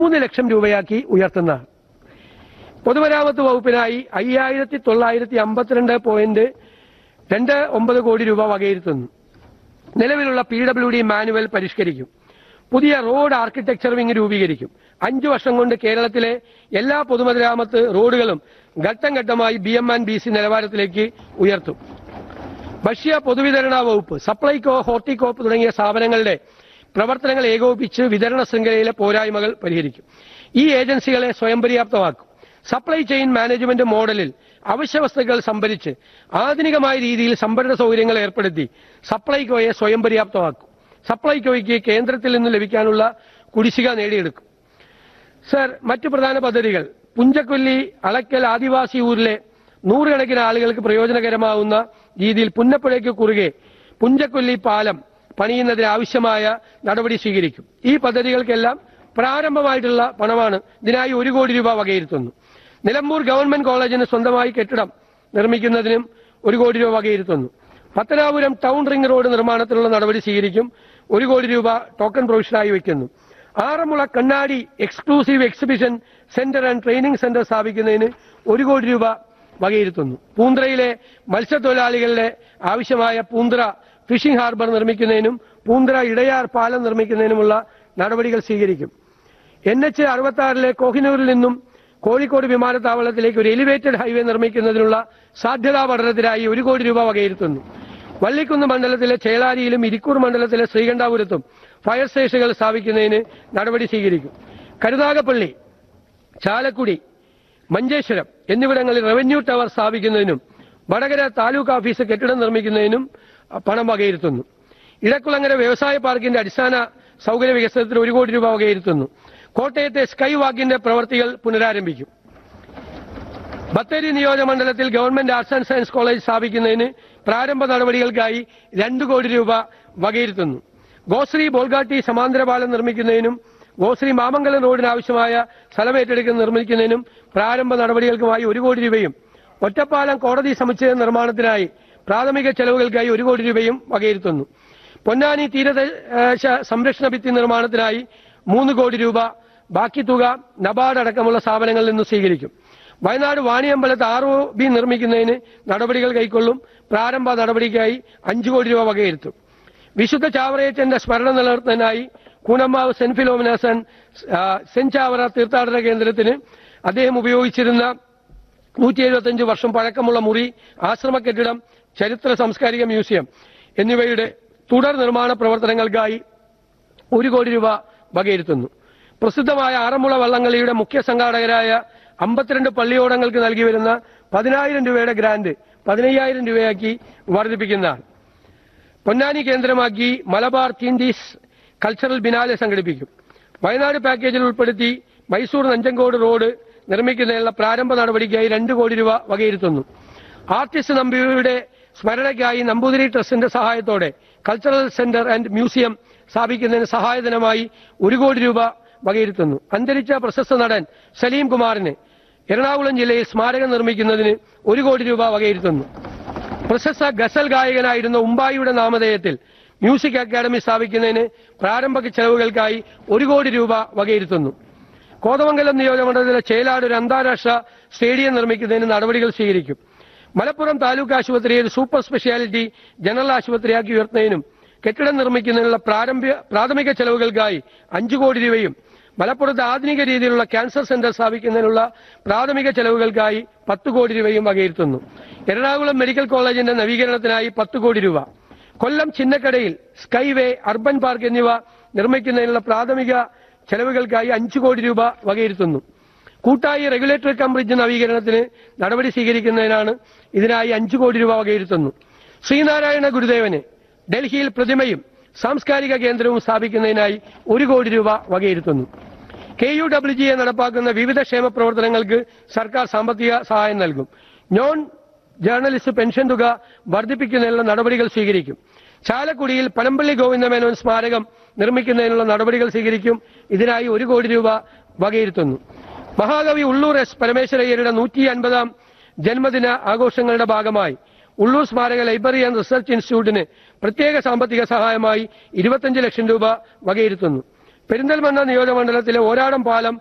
മൂന്ന് ലക്ഷം രൂപയാക്കി ഉയർത്തുന്നതാണ് പൊതുമരാമത്ത് വകുപ്പിനായി അയ്യായിരത്തി തൊള്ളായിരത്തി അമ്പത്തിരണ്ട് പോയിന്റ് രണ്ട് ഒമ്പത് കോടി രൂപ വകയിരുത്തുന്നു നിലവിലുള്ള പി ഡബ്ല്യു ഡി മാനുവൽ പരിഷ്കരിക്കും പുതിയ റോഡ് ആർക്കിടെക്ചർ വിങ് രൂപീകരിക്കും അഞ്ചു വർഷം കൊണ്ട് കേരളത്തിലെ എല്ലാ പൊതുമരാമത്ത് റോഡുകളും ഘട്ടം ഘട്ടമായി B M and B C നിലവാരത്തിലേക്ക് ഉയർത്തും ഭക്ഷ്യ പൊതുവിതരണ വകുപ്പ് സപ്ലൈകോ ഹോർട്ടികോപ്പ് തുടങ്ങിയ സ്ഥാപനങ്ങളുടെ പ്രവർത്തനങ്ങൾ ഏകോപിപ്പിച്ച് വിതരണ ശൃംഖലയിലെ പോരായ്മകൾ പരിഹരിക്കും ഈ ഏജൻസികളെ സ്വയം പര്യാപ്തമാക്കും സപ്ലൈ ചെയിൻ മാനേജ്മെന്റ് മോഡലിൽ അവശ്യ വസ്തുക്കൾ സംഭരിച്ച് ആധുനികമായ രീതിയിൽ സംഭരണ സൗകര്യങ്ങൾ ഏർപ്പെടുത്തി സപ്ലൈകോയെ സ്വയം പര്യാപ്തമാക്കും സപ്ലൈകോയ്ക്ക് കേന്ദ്രത്തിൽ നിന്ന് ലഭിക്കാനുള്ള കുടിശ്ശിക നേടിയെടുക്കും സർ മറ്റു പ്രധാന പദ്ധതികൾ പുഞ്ചക്കൊല്ലി അളക്കൽ ആദിവാസി ഊരിലെ നൂറുകണക്കിന് ആളുകൾക്ക് പ്രയോജനകരമാവുന്ന രീതിയിൽ പുന്നപ്പുഴയ്ക്ക് കുറുകെ പുഞ്ചക്കൊല്ലി പാലം പണിയുന്നതിന് ആവശ്യമായ നടപടി സ്വീകരിക്കും ഈ പദ്ധതികൾക്കെല്ലാം പ്രാരംഭമായിട്ടുള്ള പണമാണ് ഇതിനായി ഒരു കോടി രൂപ വകയിരുത്തുന്നു നിലമ്പൂർ ഗവൺമെന്റ് കോളേജിന് സ്വന്തമായി കെട്ടിടം നിർമ്മിക്കുന്നതിനും ഒരു കോടി രൂപ വകയിരുത്തുന്നു പത്തനാപുരം ടൗൺ റിംഗ് റോഡ് നിർമ്മാണത്തിനുള്ള നടപടി സ്വീകരിക്കും ഒരു കോടി രൂപ ടോക്കൺ പ്രൊവിഷനായി വയ്ക്കുന്നു ആറന്മുള കണ്ണാടി exclusive exhibition centre and training centre സ്ഥാപിക്കുന്നതിന് ഒരു കോടി രൂപ വകയിരുത്തുന്നു പൂന്തറയിലെ മത്സ്യത്തൊഴിലാളികളുടെ ആവശ്യമായ പൂന്തറ ഫിഷിംഗ് ഹാർബർ നിർമ്മിക്കുന്നതിനും പൂന്തറ ഇടയാർ പാലം നിർമ്മിക്കുന്നതിനുമുള്ള നടപടികൾ സ്വീകരിക്കും എൻ എച്ച് അറുപത്തി ആറിലെ കോഹിനൂരിൽ നിന്നും കോഴിക്കോട് വിമാനത്താവളത്തിലേക്ക് ഒരു എലിവേറ്റഡ് ഹൈവേ നിർമ്മിക്കുന്നതിനുള്ള സാധ്യതാ പഠനത്തിനായി ഒരു കോടി രൂപ വകയിരുത്തുന്നു വള്ളിക്കുന്ന് മണ്ഡലത്തിലെ ചേളാരിയിലും ഇരിക്കൂർ മണ്ഡലത്തിലെ ശ്രീകണ്ഠാപുരത്തും ഫയർ സ്റ്റേഷനുകൾ സ്ഥാപിക്കുന്നതിന് നടപടി സ്വീകരിക്കും കരുനാഗപ്പള്ളി ചാലക്കുടി മഞ്ചേശ്വരം എന്നിവിടങ്ങളിൽ റവന്യൂ ടവർ സ്ഥാപിക്കുന്നതിനും വടകര താലൂക്ക് ഓഫീസ് കെട്ടിടം നിർമ്മിക്കുന്നതിനും അഹ്, പണം വകയിരുത്തുന്നു ഇടക്കുളങ്ങര വ്യവസായ പാർക്കിന്റെ അടിസ്ഥാന സൗകര്യ വികസനത്തിന് ഒരു കോടി രൂപ വകയിരുത്തുന്നു കോട്ടയത്തെ സ്കൈ വാക്കിന്റെ പ്രവർത്തികൾ പുനരാരംഭിക്കും ബത്തേരി നിയോജകമണ്ഡലത്തിൽ government arts and science college സ്ഥാപിക്കുന്നതിന് പ്രാരംഭ നടപടികൾക്കായി രണ്ട് കോടി രൂപ വകയിരുത്തുന്നു ഗോശ്രീ ബോൾഗാട്ടി സമാന്തര പാലം നിർമ്മിക്കുന്നതിനും ഗോശ്രീ മാമംഗലം റോഡിന് ആവശ്യമായ സ്ഥലമേറ്റെടുക്കുന്ന നിർമ്മിക്കുന്നതിനും പ്രാരംഭ നടപടികൾക്കുമായി ഒരു കോടി രൂപയും ഒറ്റപ്പാലം കോടതി സമുച്ചയ നിർമ്മാണത്തിനായി പ്രാഥമിക ചെലവുകൾക്കായി ഒരു കോടി രൂപയും വകയിരുത്തുന്നു പൊന്നാനി തീരദേശ സംരക്ഷണ ഭിത്തി നിർമ്മാണത്തിനായി മൂന്ന് കോടി രൂപ ബാക്കി തുക നബാർഡ് അടക്കമുള്ള സ്ഥാപനങ്ങളിൽ നിന്ന് സ്വീകരിക്കും വയനാട് വാണിയമ്പലത്ത് ആർ ഒ ബി നിർമ്മിക്കുന്നതിന് നടപടികൾ കൈക്കൊള്ളും പ്രാരംഭ നടപടിക്കായി അഞ്ചു കോടി രൂപ വകയിരുത്തും വിശുദ്ധ ചാവറയച്ചന്റെ സ്മരണ നിലനിർത്തുന്നതിനായി കൂനമ്മാവ് സെന്റ് ഫിലോമിനാസൻ ആ, സെന്റ് ചാവറ തീർത്ഥാടന കേന്ദ്രത്തിന് അദ്ദേഹം ഉപയോഗിച്ചിരുന്ന നൂറ്റി എഴുപത്തിയഞ്ച് വർഷം പഴക്കമുള്ള മുറി ആശ്രമ കെട്ടിടം ചരിത്ര സാംസ്കാരിക മ്യൂസിയം എന്നിവയുടെ തുടർ നിർമ്മാണ പ്രവർത്തനങ്ങൾക്കായി ഒരു കോടി രൂപ വകയിരുത്തുന്നു പ്രസിദ്ധമായ ആറന്മുള വള്ളംകളിയുടെ മുഖ്യ സംഘാടകരായ അമ്പത്തിരണ്ട് പള്ളിയോടങ്ങൾക്ക് നൽകി വരുന്ന പതിനായിരം രൂപയുടെ ഗ്രാന്റ് പതിനയ്യായിരം രൂപയാക്കി വർദ്ധിപ്പിക്കുന്നതാണ് പൊന്നാനി കേന്ദ്രമാക്കി മലബാർ തീന്തീസ് കൾച്ചറൽ ബിനാലെ സംഘടിപ്പിക്കും വയനാട് പാക്കേജിൽ ഉൾപ്പെടുത്തി മൈസൂർ നഞ്ചങ്കോട് റോഡ് നിർമ്മിക്കുന്നതിനുള്ള പ്രാരംഭ നടപടിക്കായി രണ്ട് കോടി രൂപ വകയിരുത്തുന്നു ആർട്ടിസ്റ്റ് നമ്പിയുടെ സ്മരണയ്ക്കായി നമ്പൂതിരി ട്രസ്റ്റിന്റെ സഹായത്തോടെ കൾച്ചറൽ സെന്റർ ആൻഡ് മ്യൂസിയം സ്ഥാപിക്കുന്നതിന് സഹായധനമായി ഒരു കോടി രൂപ വകയിരുത്തുന്നു അന്തരിച്ച പ്രശസ്ത നടൻ സലീം കുമാറിന് എറണാകുളം ജില്ലയിൽ സ്മാരകം നിർമ്മിക്കുന്നതിന് ഒരു കോടി രൂപ വകയിരുത്തുന്നു പ്രശസ്ത ഗസൽ ഗായകനായിരുന്ന ഉമ്പായിയുടെ നാമധേയത്തിൽ മ്യൂസിക് അക്കാദമി സ്ഥാപിക്കുന്നതിന് പ്രാരംഭ ചെലവുകൾക്കായി ഒരു കോടി രൂപ വകയിരുത്തുന്നു കോതമംഗലം നിയോജകമണ്ഡലത്തിലെ ചേലാട് ഒരു അന്താരാഷ്ട്ര സ്റ്റേഡിയം നിർമ്മിക്കുന്നതിന് നടപടികൾ സ്വീകരിക്കും മലപ്പുറം താലൂക്ക് ആശുപത്രിയെ ഒരു സൂപ്പർ സ്പെഷ്യാലിറ്റി ജനറൽ ആശുപത്രിയാക്കി ഉയർത്തുന്നതിനും കെട്ടിടം നിർമ്മിക്കുന്നതിനുള്ള പ്രാരംഭ പ്രാഥമിക ചെലവുകൾക്കായി അഞ്ചു കോടി രൂപയും മലപ്പുറത്ത് ആധുനിക രീതിയിലുള്ള ക്യാൻസർ സെന്റർ സ്ഥാപിക്കുന്നതിനുള്ള പ്രാഥമിക ചെലവുകൾക്കായി പത്ത് കോടി രൂപയും വകയിരുത്തുന്നു എറണാകുളം മെഡിക്കൽ കോളേജിന്റെ നവീകരണത്തിനായി പത്ത് കോടി രൂപ കൊല്ലം ചിന്നക്കടയിൽ സ്കൈവേ അർബൻ പാർക്ക് എന്നിവ നിർമ്മിക്കുന്നതിനുള്ള പ്രാഥമിക ചെലവുകൾക്കായി അഞ്ചു കോടി രൂപ വകയിരുത്തുന്നു കൂട്ടായി റെഗുലേറ്ററി കം ബ്രിഡ്ജ് നവീകരണത്തിന് നടപടി സ്വീകരിക്കുന്നതിനാണ് ഇതിനായി അഞ്ചു കോടി രൂപ വകയിരുത്തുന്നു ശ്രീനാരായണ ഗുരുദേവന് ഡൽഹിയിൽ പ്രതിമയും സാംസ്കാരിക കേന്ദ്രവും സ്ഥാപിക്കുന്നതിനായി ഒരു കോടി രൂപ വകയിരുത്തുന്നു കെ യു ഡബ്ല്യു ജിയെ നടപ്പാക്കുന്ന വിവിധ ക്ഷേമ പ്രവർത്തനങ്ങൾക്ക് സർക്കാർ സാമ്പത്തിക സഹായം നൽകും നോൺ ജേർണലിസ്റ്റ് പെൻഷൻ തുക വർദ്ധിപ്പിക്കുന്നതിനുള്ള നടപടികൾ സ്വീകരിക്കും ചാലക്കുടിയിൽ പനമ്പള്ളി ഗോവിന്ദമേനോൻ സ്മാരകം നിർമ്മിക്കുന്നതിനുള്ള നടപടികൾ സ്വീകരിക്കും ഇതിനായി ഒരു കോടി രൂപ വകയിരുത്തുന്നു മഹാകവി ഉള്ളൂർ എസ് പരമേശ്വരയ്യരുടെ നൂറ്റി അൻപതാം ജന്മദിന ആഘോഷങ്ങളുടെ ഭാഗമായി ഉള്ളൂർ സ്മാരക ലൈബ്രറി ആൻഡ് റിസർച്ച് ഇൻസ്റ്റിറ്റ്യൂട്ടിന് പ്രത്യേക സാമ്പത്തിക സഹായമായി ഇരുപത്തഞ്ച് ലക്ഷം രൂപ വകയിരുത്തുന്നു പെരിന്തൽമണ്ണ നിയോജകമണ്ഡലത്തിലെ ഓരാടം പാലം